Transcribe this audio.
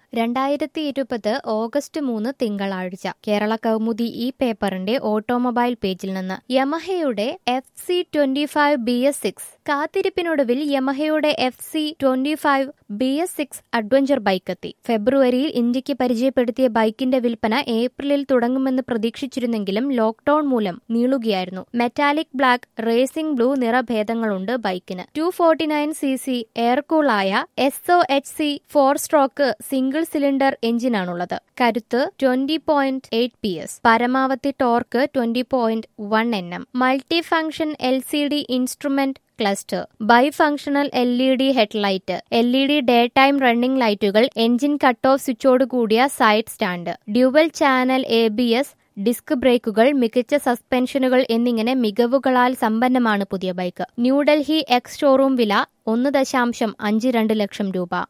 രണ്ടായിരത്തി ഇരുപത് ഓഗസ്റ്റ് മൂന്ന് തിങ്കളാഴ്ച കേരള കൗമുദി ഈ പേപ്പറിന്റെ ഓട്ടോമൊബൈൽ പേജിൽ നിന്ന് യമഹയുടെ F C twenty five B S six കാത്തിരിപ്പിനൊടുവിൽ യമഹയുടെ F C twenty five B S six adventure ബൈക്കെത്തി ഫെബ്രുവരിയിൽ ഇന്ത്യക്ക് പരിചയപ്പെടുത്തിയ ബൈക്കിന്റെ വിൽപ്പന ഏപ്രിലിൽ തുടങ്ങുമെന്ന് പ്രതീക്ഷിച്ചിരുന്നെങ്കിലും ലോക്ഡൌൺ മൂലം നീളുകയായിരുന്നു മെറ്റാലിക് ബ്ലാക്ക് റേസിംഗ് ബ്ലൂ നിറഭേദങ്ങളുണ്ട് ബൈക്കിന് two forty nine C C എയർകൂളായ S O H C four stroke single cylinder എഞ്ചിനാണുള്ളത് കരുത്ത് twenty point eight P S പരമാവധി torque twenty point one N M multi function L C D instrument cluster bi functional L E D headlight L E D day time running ലൈറ്റുകൾ engine cut off സ്വിച്ചോട് കൂടിയ side stand dual channel A B S disc ബ്രേക്കുകൾ മികച്ച സസ്പെൻഷനുകൾ എന്നിങ്ങനെ മികവുകളാൽ സമ്പന്നമാണ് പുതിയ bike New Delhi ex showroom വില ഒന്ന് ദശാംശം അഞ്ച് രണ്ട് ലക്ഷം രൂപ